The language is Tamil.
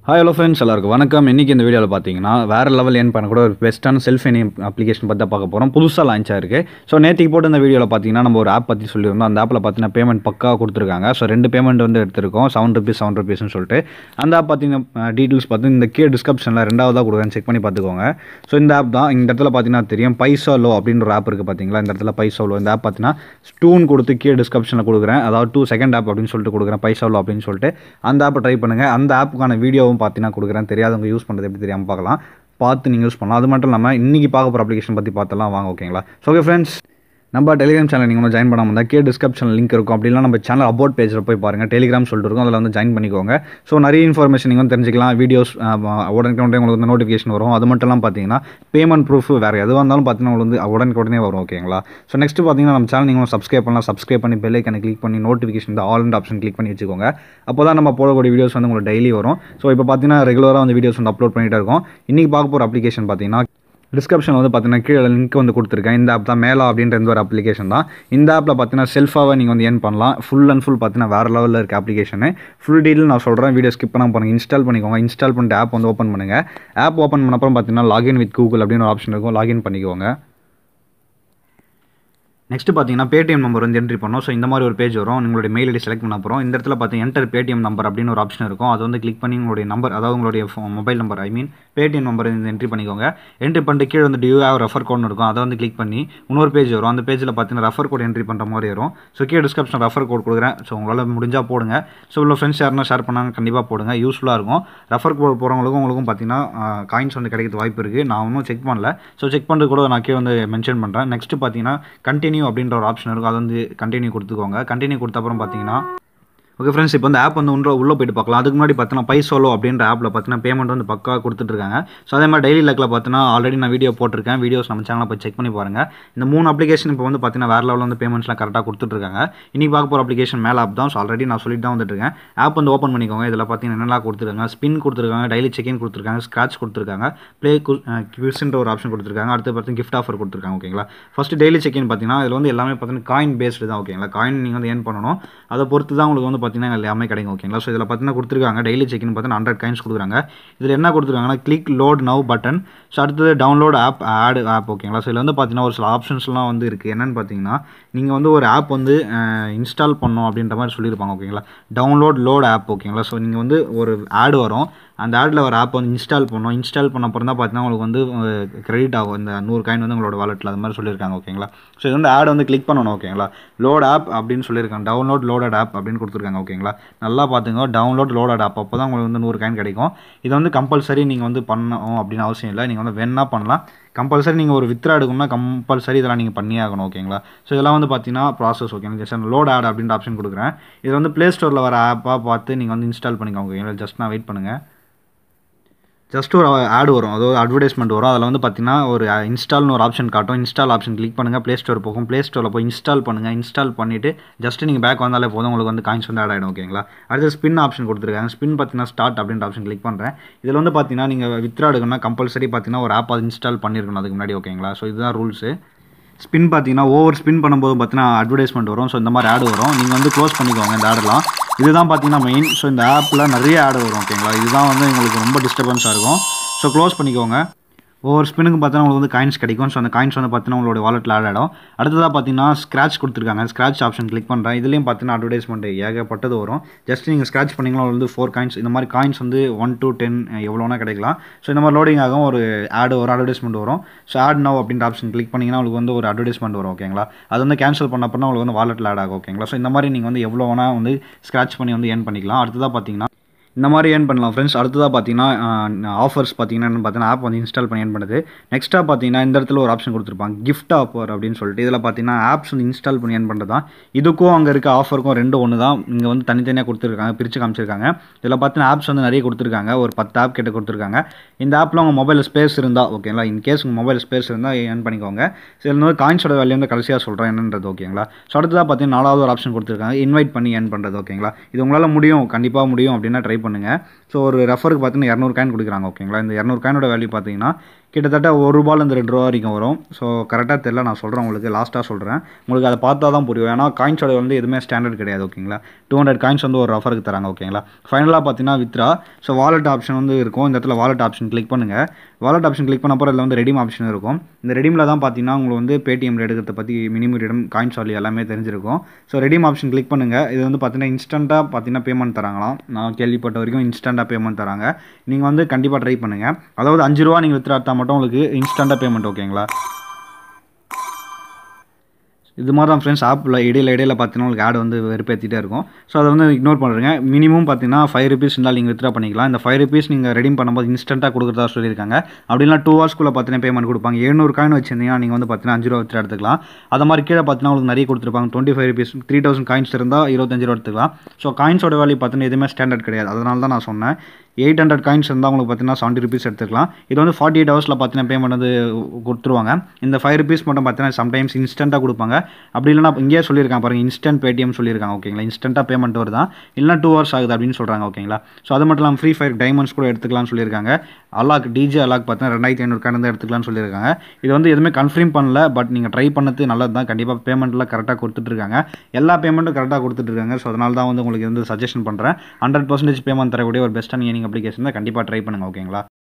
ஹாய் ஹலோ ஃப்ரெண்ட்ஸ் எல்லாருக்கும் வணக்கம் இன்றைக்கி இந்த வீடியோவில் பார்த்தீங்கன்னா வேறு லெவல் ஏன் பண்ணக்கூட ஒரு பெஸ்ட்டான செல்ஃப் எனி அப்ளிகேஷன் பற்றி தான் பார்க்க போகிறோம் புதுசாக லான்ச் ஆயிருக்கு ஸோ நேற்றுக்கு போட்டு இந்த வீடியோவில் பார்த்தீங்கன்னா நம்ம ஒரு ஆப் பற்றி சொல்லியிருந்தோம் அந்த ஆப்பில் பார்த்தீங்கன்னா பேமெண்ட் பக்கா கொடுத்துருக்காங்க ஸோ ரெண்டு பேமெண்ட் வந்து எடுத்திருக்கோம் செவன் ருபீஸ் செவன் ருபீஸ்னு சொல்லிட்டு அந்த ஆப் பார்த்தீங்கன்னா டீட்டெயில்ஸ் பார்த்து இந்த கீழே டிஸ்கிரிப்ஷனில் ரெண்டாவதாக கொடுக்குறேன் செக் பண்ணி பார்த்துக்கோங்க ஸோ இந்த ஆப் தான் இந்த இடத்துல பார்த்தீங்கன்னா தெரியும் பைசா லோ அப்படின்ற ஒரு ஆப் இருக்குது பார்த்தீங்களா இந்த இடத்துல பைசா லோ இந்த ஆப் பார்த்தீங்கன்னா ஸ்டூன் கொடுத்து கீழே டிஸ்கிரிப்ஷனில் கொடுக்குறேன் அதாவது டூ செகண்ட் ஆப் அப்படின்னு சொல்லிட்டு கொடுக்குறேன் பைசா லோ அப்படின்னு சொல்லிட்டு அந்த ஆப்பை ட்ரை பண்ணுங்கள் அந்த ஆப்புக்கான வீடியோவும் பார்த்தீங்கன்னா கொடுக்குறேன் தெரியாதவங்க யூஸ் பண்ணுறது எப்படி தெரியாமல் பார்க்கலாம் பார்த்து நீங்கள் யூஸ் பண்ணலாம் அது மட்டும் இல்லாமல் இன்றைக்கி பார்க்க போகிற அப்ளிகேஷன் பற்றி பார்த்தலாம் வாங்க ஓகேங்களா ஸோ ஓகே ஃப்ரெண்ட்ஸ் நம்ம டெலிகிராம் சேனல் நீங்கள் ஒன்று ஜாயின் பண்ணாமல் இருந்தால் கே டிஸ்கிரிப்ஷன் லிங்க் இருக்கும் அப்படிலாம் நம்ம சேனல் அபவுட் பேஜில் போய் பாருங்கள் டெலிகிராம் சொல்லிட்டு இருக்கும் அதில் வந்து ஜாயின் பண்ணிக்கோங்க ஸோ நிறைய இன்ஃபர்மேஷன் நீங்கள் வந்து தெரிஞ்சிக்கலாம் வீடியோஸ் உடனே உங்களுக்கு வந்து நோட்டிஃபிகேஷன் வரும் அது மட்டும் இல்லாமல் பார்த்தீங்கன்னா பேமெண்ட் ப்ரூஃப் வேறு எதுவாக இருந்தாலும் பார்த்தீங்கன்னா உங்களுக்கு வந்து உடனே உடனே வரும் ஓகேங்களா ஸோ நெக்ஸ்ட் பார்த்தீங்கன்னா நம்ம சேனல் நீங்கள் சப்ஸ்கிரைப் பண்ணலாம் சப்ஸ்கிரைப் பண்ணி பெல்லைக்கனை கிளிக் பண்ணி நோட்டிஃபிகேஷன் இந்த ஆல் அண்ட் ஆப்ஷன் கிளிக் பண்ணி வச்சுக்கோங்க அப்போ தான் நம்ம போடக்கூடிய வீடியோஸ் வந்து உங்களுக்கு டெய்லி வரும் ஸோ இப்போ பார்த்தீங்கன்னா ரெகுலராக வந்து வீடியோஸ் வந்து அப்லோட் பண்ணிகிட்டே இருக்கும் இன்றைக்கி பார்க்க போகிற அப்ளிகேஷன் பார்த்தீங்கன்னா டிஸ்கிரிப்ஷனில் வந்து பார்த்தீங்கன்னா கீழே லிங்க் வந்து கொடுத்துருக்கேன் இந்த ஆப் தான் மேலா அப்படின்ற இந்த ஒரு அப்ளிகேஷன் தான் இந்த ஆப்பில் பார்த்தீங்கன்னா செல்ஃபாகவே நீங்கள் வந்து ஏர்ன் பண்ணலாம் ஃபுல் அண்ட் ஃபுல் பார்த்தீங்கன்னா வேறு லெவலில் இருக்க அப்ளிகேஷனு ஃபுல் டீட்டெயில் நான் சொல்கிறேன் வீடியோ ஸ்கிப் பண்ணாமல் பண்ணுங்கள் இன்ஸ்டால் பண்ணிக்கோங்க இன்ஸ்டால் பண்ணிட்டு ஆப் வந்து ஓப்பன் பண்ணுங்கள் ஆப் ஓப்பன் பண்ண அப்புறம் பார்த்தீங்கன்னா லாகின் வித் கூகுள் அப்படின்னு ஒரு ஆப்ஷன் இருக்கும் லாகின் பண்ணிக்கோங்க நெக்ஸ்ட் பார்த்தீங்கன்னா பேடிஎம் நம்பர் வந்து என்ட்ரி பண்ணோம் ஸோ இந்த மாதிரி ஒரு பேஜ் வரும் உங்களுடைய மெயில் ஐடி செலக்ட் பண்ண போகிறோம் இந்த இடத்துல பார்த்து என்டர் பேடிஎம் நம்பர் அப்படின்னு ஒரு ஆப்ஷன் இருக்கும் அது வந்து கிளிக் பண்ணி உங்களுடைய நம்பர் அதாவது உங்களுடைய mobile number I mean Paytm number இந்த என்ட்ரி பண்ணிக்கோங்க என்ட்ரி பண்ணிட்டு கீழே வந்து டியூ ஹேவ் ரெஃபர் கோட் இருக்கும் அதை வந்து கிளிக் பண்ணி இன்னொரு பேஜ் வரும் அந்த பேஜில் பார்த்தீங்கன்னா ரெஃபர் கோட் என்ட்ரி பண்ணுற மாதிரி வரும் ஸோ கீழே டிஸ்கிரிப்ஷன் ரெஃபர் கோட் கொடுக்குறேன் ஸோ உங்களால் முடிஞ்சால் போடுங்க ஸோ உள்ள ஃப்ரெண்ட்ஸ் யாருன்னா ஷேர் பண்ணாங்க கண்டிப்பாக போடுங்க யூஸ்ஃபுல்லாக இருக்கும் ரெஃபர் கோட் போகிறவங்களுக்கும் உங்களுக்கும் பார்த்தீங்கன்னா காயின்ஸ் வந்து கிடைக்கிறது வாய்ப்பு இருக்குது நான் ஒன்றும் செக் பண்ணல ஸோ செக் பண்ணுறது கூட நான் கீழே வந்து மென்ஷன் பண்ணுறேன் நெக்ஸ்ட் பார்த்தீங்கன்னா கண்டினியூ அப்படின்ற ஒரு ஆப்ஷன் இருக்கும் அது வந்து கண்டினியூ கொடுத்துக்கோங்க கண்டினியூ கொடுத்த அப்புறம் பார்த்தீங்கன்னா ஓகே ஃப்ரெண்ட்ஸ் இப்போ இந்த ஆப் வந்து உள்ள உள்ளே போயிட்டு பார்க்கலாம் அதுக்கு முன்னாடி பார்த்தீங்கன்னா பை சோலோ அப்படின்ற ஆப்பில் பார்த்தீங்கன்னா பேமெண்ட் வந்து பக்காவாக கொடுத்துட்ருக்காங்க ஸோ அதே மாதிரி டெய்லி லைக்கில் பார்த்தீங்கன்னா ஆல்ரெடி நான் வீடியோ போட்டிருக்கேன் வீடியோஸ் நம்ம சேனலில் போய் செக் பண்ணி பாருங்கள் இந்த மூணு அப்ளிகேஷன் இப்போ வந்து பார்த்தீங்கன்னா வேறு லெவலில் வந்து பேமெண்ட்ஸ்லாம் கரெக்டாக கொடுத்துட்ருக்காங்க இன்றைக்கி பார்க்க போகிற அப்ளிகேஷன் மேலே ஆப் தான் ஸோ ஆல்ரெடி நான் சொல்லிட்டு தான் வந்துட்டுருக்கேன் ஆப் வந்து ஓப்பன் பண்ணிக்கோங்க இதில் பார்த்தீங்கன்னா என்னெல்லாம் கொடுத்துருக்காங்க ஸ்பின் கொடுத்துருக்காங்க டெய்லி செக்இன் கொடுத்துருக்காங்க ஸ்க்ராச் கொடுத்துருக்காங்க ப்ளே குவிஸ்ன்ற ஒரு ஆப்ஷன் கொடுத்துருக்காங்க அடுத்து பார்த்தீங்கன்னா கிஃப்ட் ஆஃபர் கொடுத்துருக்காங்க ஓகேங்களா ஃபஸ்ட்டு டெய்லி செக்இன் பார்த்தீங்கன்னா இதில் வந்து எல்லாமே பார்த்தீங்கன்னா காயின் பேஸ்டு தான் ஓகேங்களா காயின் நீங்கள் வந்து ஏர்ன் பண்ணணும் அதை பொறுத்து தான் உங்களுக்கு வந்து பார்த்தீங்கன்னா எல்லாமே கிடைக்கும் ஓகேங்களா ஸோ இதில் பார்த்தீங்கன்னா கொடுத்துருக்காங்க டெய்லி செக்இன் பார்த்தீங்கன்னா ஹண்ட்ரட் காயின்ஸ் கொடுக்குறாங்க இதில் என்ன கொடுத்துருக்காங்கன்னா click load now button so அடுத்தது டவுன்லோட் ஆப் ஆட் ஆப் ஓகேங்களா ஸோ இதில் வந்து பார்த்தீங்கன்னா ஒரு சில ஆப்ஷன்ஸ்லாம் வந்து இருக்குது என்னென்னு பார்த்தீங்கன்னா நீங்கள் வந்து ஒரு ஆப் வந்து இன்ஸ்டால் பண்ணணும் அப்படின்ற மாதிரி சொல்லியிருப்பாங்க ஓகேங்களா டவுன்லோட் லோட் ஆப் ஓகேங்களா ஸோ நீங்கள் வந்து ஒரு ஆடு வரும் அந்த ஆடில் ஒரு ஆப் வந்து இன்ஸ்டால் பண்ணணும் இன்ஸ்டால் பண்ண அப்புறம் தான் பார்த்தீங்கன்னா உங்களுக்கு வந்து கிரெடிட் ஆகும் இந்த நூறு காயின் வந்து உங்களோட வாலெட்டில் அது மாதிரி சொல்லியிருக்காங்க ஓகேங்களா ஸோ இது வந்து ஆட் வந்து கிளிக் பண்ணணும் ஓகேங்களா லோட் ஆப் அப்படின்னு சொல்லியிருக்காங்க டவுன்லோட் லோடட் ஆப் அப்படின்னு கொடுத்துருக்காங்க ஓகேங்களா நல்லா பார்த்துங்க டவுன்லோட் லோடட் ஆப் அப்போ தான் உங்களுக்கு வந்து நூறு காயின் கிடைக்கும் இது வந்து கம்பல்சரி நீங்கள் வந்து பண்ணணும் அப்படின்னு அவசியம் இல்லை நீங்கள் வந்து வேணா பண்ணலாம் கம்பல்சரி நீங்கள் ஒரு வித்ரா எடுக்கணும்னா கம்பல்சரி இதெல்லாம் நீங்கள் பண்ணியே ஆகணும் ஓகேங்களா ஸோ இதெல்லாம் வந்து பார்த்தீங்கன்னா ப்ராசஸ் ஓகேங்களா ஜஸ்ட் லோட் ஆட் அப்படின்ற ஆப்ஷன் கொடுக்குறேன் இது வந்து ப்ளே ஸ்டோரில் வர ஆப்பாக பார்த்து நீங்கள் வந்து இன்ஸ்டால் பண்ணிக்கோங்க ஓகேங்களா ஜஸ்ட் நான் வெயிட் பண்ணுங்கள் ஜஸ்ட் ஒரு ஆட் வரும் அதாவது அட்வர்டைஸ்மெண்ட் வரும் அதில் வந்து பார்த்தீங்கன்னா ஒரு இன்ஸ்டால்னு ஒரு ஆப்ஷன் காட்டும் இன்ஸ்டால் ஆப்ஷன் கிளிக் பண்ணுங்கள் ப்ளே ஸ்டோர் போகும் ப்ளே ஸ்டோரில் போய் இன்ஸ்டால் பண்ணுங்கள் இன்ஸ்டால் பண்ணிவிட்டு ஜஸ்ட் நீங்கள் பேக் வந்தாலே போதும் உங்களுக்கு வந்து காயின்ஸ் வந்து ஆட் ஆகிடும் ஓகேங்களா அடுத்து ஸ்பின் ஆப்ஷன் கொடுத்துருக்காங்க ஸ்பின் பார்த்தீங்கன்னா ஸ்டார்ட் அப்படின்ற ஆப்ஷன் கிளிக் பண்ணுறேன் இதில் வந்து பார்த்தீங்கன்னா நீங்கள் வித்ரா எடுக்கணும்னா கம்பல்சரி பார்த்தீங்கன்னா ஒரு ஆப் அது இன்ஸ்டால் பண்ணியிருக்கணும் அதுக்கு முன்னாடி ஓகேங்களா ஸோ இதுதான் ரூல்ஸு ஸ்பின் பார்த்தீங்கன்னா ஓவர் ஸ்பின் பண்ணும்போது பார்த்தீங்கன்னா அட்வர்டைஸ்மெண்ட் வரும் ஸோ இந்த மாதிரி ஆடு வரும் நீங்கள் வந்து க்ளோஸ் பண்ணிக்கோங்க இந்த ஆடெல்லாம் இதுதான் பார்த்தீங்கன்னா மெயின் ஸோ இந்த ஆப்பில் நிறைய ஆடு வரும் ஓகேங்களா இதுதான் வந்து உங்களுக்கு ரொம்ப டிஸ்டர்பன்ஸாக இருக்கும் ஸோ க்ளோஸ் பண்ணிக்கோங்க ஒவ்வொரு ஸ்பின்னுக்கு பார்த்தீங்கன்னா உங்களுக்கு வந்து காயின்ஸ் கிடைக்கும் ஸோ அந்த காயின்ஸ் வந்து பார்த்தீங்கன்னா உங்களோட வாலெட்டில் ஆட் ஆகிடும் அடுத்ததாக பார்த்தீங்கன்னா ஸ்க்ராச் கொடுத்துருக்காங்க ஸ்க்ராச் ஆப்ஷன் கிளிக் பண்ணுறேன் இதுலேயும் பார்த்தீங்கன்னா அட்வர்டைஸ்மெண்ட் ஏகப்பட்டது வரும் ஜஸ்ட் நீங்கள் ஸ்க்ராச் பண்ணிங்களா வந்து ஃபோர் காயின்ஸ் இந்த மாதிரி காயின்ஸ் வந்து ஒன் டு டென் எவ்வளோனா கிடைக்கலாம் ஸோ இந்த மாதிரி லோடிங் ஆகும் ஒரு ஆடு ஒரு அட்வர்டைஸ்மெண்ட் வரும் ஸோ ஆட் நவ் அப்படின்ற ஆப்ஷன் கிளிக் பண்ணிங்கன்னா உங்களுக்கு வந்து ஒரு அட்வர்டைஸ்மெண்ட் வரும் ஓகேங்களா அது வந்து கேன்சல் பண்ண அப்புறம் உங்களுக்கு வந்து வாலெட்டில் ஆட் ஆகும் ஓகேங்களா ஸோ இந்த மாதிரி நீங்கள் வந்து எவ்வளோ வேணால் வந்து ஸ்க்ராச் பண்ணி வந்து ஏர்ன் பண்ணிக்கலாம் அடுத்ததாக பார்த்தீங்கன்னா இந்த மாதிரி ஏர்ன் பண்ணலாம் ஃப்ரெண்ட்ஸ் அடுத்ததாக பார்த்தீங்கன்னா ஆஃபர்ஸ் பார்த்தீங்கன்னா பார்த்தீங்கன்னா ஆப் வந்து இன்ஸ்டால் பண்ணி ஏர்ன் பண்ணுது நெக்ஸ்ட்டாக பார்த்தீங்கன்னா இந்த இடத்துல ஒரு ஆப்ஷன் கொடுத்துருப்பாங்க கிஃப்ட் ஆஃபர் அப்படின்னு சொல்லிட்டு இதில் பார்த்தீங்கன்னா ஆப்ஸ் வந்து இன்ஸ்டால் பண்ணி ஏர்ன் பண்ணுறது தான் இதுக்கும் அங்கே இருக்க ஆஃபருக்கும் ரெண்டு ஒன்று தான் இங்கே வந்து தனித்தனியாக கொடுத்துருக்காங்க பிரித்து காமிச்சிருக்காங்க இதில் பார்த்தீங்கன்னா ஆப்ஸ் வந்து நிறைய கொடுத்துருக்காங்க ஒரு பத்து ஆப் கிட்ட கொடுத்துருக்காங்க இந்த ஆப்பில் உங்கள் மொபைல் ஸ்பேஸ் இருந்தால் ஓகேங்களா இன்கேஸ் உங்கள் மொபைல் ஸ்பேஸ் இருந்தால் ஏர்ன் பண்ணிக்கோங்க ஸோ இதில் வந்து காயின்ஸோட வேல்யூ வந்து கடைசியாக சொல்கிறேன் என்னன்றது ஓகேங்களா ஸோ அடுத்ததாக பார்த்தீங்கன்னா நாலாவது ஒரு ஆப்ஷன் கொடுத்துருக்காங்க இன்வைட் பண்ணி ஏர்ன் பண்ணுறது ஓகேங்களா இது உங்களால் முடியும் கண்டிப்பாக முடியும் அப்படின்னா ட்ரை பண்ணுங்கள் ஸோ ஒரு ரெஃபருக்கு பார்த்தீங்கன்னா இரநூறு காயின் கொடுக்குறாங்க ஓகேங்களா இந்த இரநூறு காயினோட வேல்யூ பார்த்தீங்கன்னா கிட்டத்தட்ட ஒரு ரூபாயிலேருந்து ரெண்டு ரூபா வரைக்கும் வரும் ஸோ கரெக்டாக தெரியல நான் சொல்கிறேன் உங்களுக்கு லாஸ்ட்டாக சொல்கிறேன் உங்களுக்கு அதை பார்த்தா தான் புரியும் ஏன்னா காயின்ஸோட வந்து எதுவுமே ஸ்டாண்டர்ட் கிடையாது ஓகேங்களா டூ ஹண்ட்ரட் காயின்ஸ் வந்து ஒரு ரெஃபருக்கு தராங்க ஓகேங்களா ஃபைனலாக பார்த்தீங்கன்னா வித்ரா ஸோ வாலெட் ஆப்ஷன் வந்து இருக்கும் இந்த இடத்துல வாலெட் ஆப்ஷன் கிளிக் பண்ணுங்கள் வாலெட் ஆப்ஷன் கிளிக் பண்ண அப்புறம் இதில் வந்து ரெடீம் ஆப்ஷன் இருக்கும் இந்த ரெடீமில் தான் பார்த்தீங்கன்னா உங்களுக்கு வந்து பேடிஎம்ல எடுக்கிறத பற்றி மினிமம் ரெடம் காயின்ஸ் வாலி எல்லாமே தெரிஞ்சிருக்கும் ஸோ ரெடீம் ஆப்ஷன் கிளிக் பண்ணுங்கள் இது வந்து பார்த்தீங்கன்னா இன்ஸ்டண்ட்டாக பார்த்தீங்கன்னா பேமெண்ட் தராங்களாம் நான் கேள்விப்பட்ட வரைக்கும் இன்ஸ்டண்ட்டாக பேமெண்ட் தராங்க நீங்கள் வந்து கண்டிப்பாக ட்ரை பண்ணுங்கள் அதாவது அஞ்சு ரூபா நீங்கள் வித்ரா எடுத்தால் மட்டும் உங்களுக்கு இன்ஸ்டண்ட்டாக பேமெண்ட் ஓகேங்களா இது மாதிரி தான் ஃப்ரெண்ட்ஸ் ஆப்பில் இடையில இடையில பார்த்தீங்கன்னா உங்களுக்கு ஆட் வந்து வெறுப்பேற்றிட்டே இருக்கும் ஸோ அதை வந்து இக்னோர் பண்ணுறேங்க மினிமம் பார்த்தீங்கன்னா ஃபைவ் ருபீஸ் இருந்தால் நீங்கள் வித்ரா பண்ணிக்கலாம் இந்த ஃபைவ் ருபீஸ் நீங்கள் ரெடீம் பண்ணும்போது இன்ஸ்டண்ட்டாக கொடுக்குறதா சொல்லியிருக்காங்க அப்படின்னா டூ ஹவர்ஸ்க்குள்ளே பார்த்தீங்கன்னா பேமெண்ட் கொடுப்பாங்க எழுநூறு காயின் வச்சிருந்தீங்கன்னா நீங்கள் வந்து பார்த்தீங்கன்னா அஞ்சு ரூபா வித்ரா எடுத்துக்கலாம் அது மாதிரி கீழே பார்த்தீங்கன்னா உங்களுக்கு நிறைய கொடுத்துருப்பாங்க twenty five rupees three thousand coins இருந்தால் இருபத்தஞ்சு ரூபா எடுத்துக்கலாம் ஸோ காயின்ஸோட வேல்யூ பார்த்தீங்கன்னா எதுவுமே ஸ்டாண்டர்ட் கிடையாது அதனால தான் நான் சொன்னேன் எயிட் ஹண்ட்ரட் காயின்ஸ் இருந்தால் உங்களுக்கு பார்த்தீங்கன்னா செவன்ட்டி ருபீஸ் எடுத்துக்கலாம் இது வந்து ஃபார்ட்டி எயிட் ஹவர்ஸில் பார்த்தீங்கன்னா பேமெண்ட் வந்து கொடுத்துருவாங்க இந்த ஃபைவ் ருபீஸ் மட்டும் பார்த்தீங்கன்னா சம்டைம்ஸ் இன்ஸ்டண்ட்டாக கொடுப்பாங்க அப்படி இல்லைனா இங்கேயே சொல்லியிருக்காங்க பாருங்கள் இன்ஸ்டன்ட் பேடிஎம் சொல்லியிருக்காங்க ஓகேங்களா இன்ஸ்டண்ட்டாக பேமெண்ட் வருதா இல்லைனா டூ ஹவர்ஸ் ஆகுது அப்படின்னு சொல்கிறாங்க ஓகேங்களா ஸோ அது மட்டும் இல்லாமல் ஃப்ரீ ஃபயர் டைமண்ட்ஸ் கூட எடுத்துக்கலாம்னு சொல்லியிருக்காங்க அலாக் டிஜே அலாக் பார்த்தீங்கன்னா ரெண்டாயிரத்தி ஐநூறு கணந்து எடுத்துக்கலாம்னு சொல்லியிருக்காங்க இது வந்து எதுவுமே கன்ஃபார்ம் பண்ணல பட் நீங்கள் ட்ரை பண்ணது நல்லது தான் கண்டிப்பாக பேமெண்ட்லாம் கரெக்டாக கொடுத்துட்ருக்காங்க எல்லா பேமெண்ட்டும் கரெக்டாக கொடுத்துட்ருக்காங்க ஸோ அதனால தான் வந்து உங்களுக்கு வந்து சஜஷன் பண்ணுறேன் ஹண்ட்ரட் பர்சன்டேஜ் பேமெண்ட் தரக்கூடிய ஒரு பெஸ்ட்டான ஏனிங் அப்ளிகேஷன் தான் கண்டிப்பாக ட்ரை பண்ணுங்கள் ஓகேங்களா